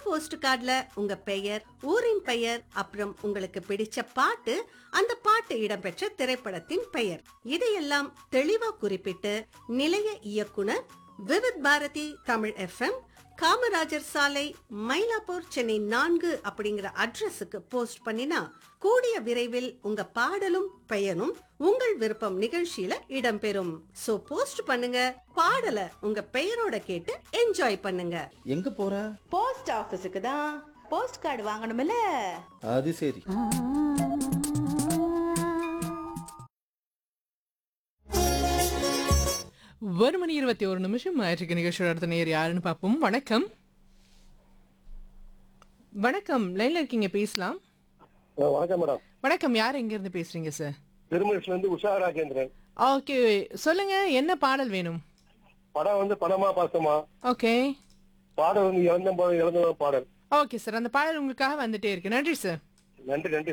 post கார்டுல உங்க பெயர் ஊரின் பெயர் அப்புறம் உங்களுக்கு பிடிச்ச பாட்டு அந்த பாட்டு இடம்பெற்ற திரைப்படத்தின் பெயர் இதையெல்லாம் தெளிவா குறிப்பிட்டு நிலைய இயக்குனர் விவித் பாரதி தமிழ் எஃப்எம் காமராஜர் சாலை மயிலாப்பூர் சென்னை நான்கு அப்படிங்கிற அட்ரஸுக்கு போஸ்ட் பண்ணினா கூடிய விரைவில் உங்க பாடலும் பெயரும் உங்கள் விருப்பம் நிகழ்ச்சியில இடம்பெறும் சோ போஸ்ட் பண்ணுங்க பாடல உங்க பெயரோட கேட்டு என்ஜாய் பண்ணுங்க எங்க போற போஸ்ட் ஆபீஸுக்கு தான் போஸ்ட் கார்டு வாங்கணும்ல அது சரி ஒரு மணி இருபத்தி ஒரு நிமிஷம் ஞாயிற்றுக்கு நிகழ்ச்சியோட அடுத்த நேர் யாருன்னு பார்ப்போம் வணக்கம் வணக்கம் லைன்ல இருக்கீங்க பேசலாம் ஆ, வணக்கம் மேடம் வணக்கம் யார் எங்க இருந்து பேசுறீங்க சார் திருமணத்துல இருந்து உஷா ராஜேந்திரன் ஓகே சொல்லுங்க என்ன பாடல் வேணும் படம் வந்து பணமா பாசமா ஓகே பாடல் வந்து இழந்த போது இழந்த பாடல் ஓகே சார் அந்த பாடல் உங்களுக்காக வந்துட்டே இருக்கு நன்றி சார் நன்றி நன்றி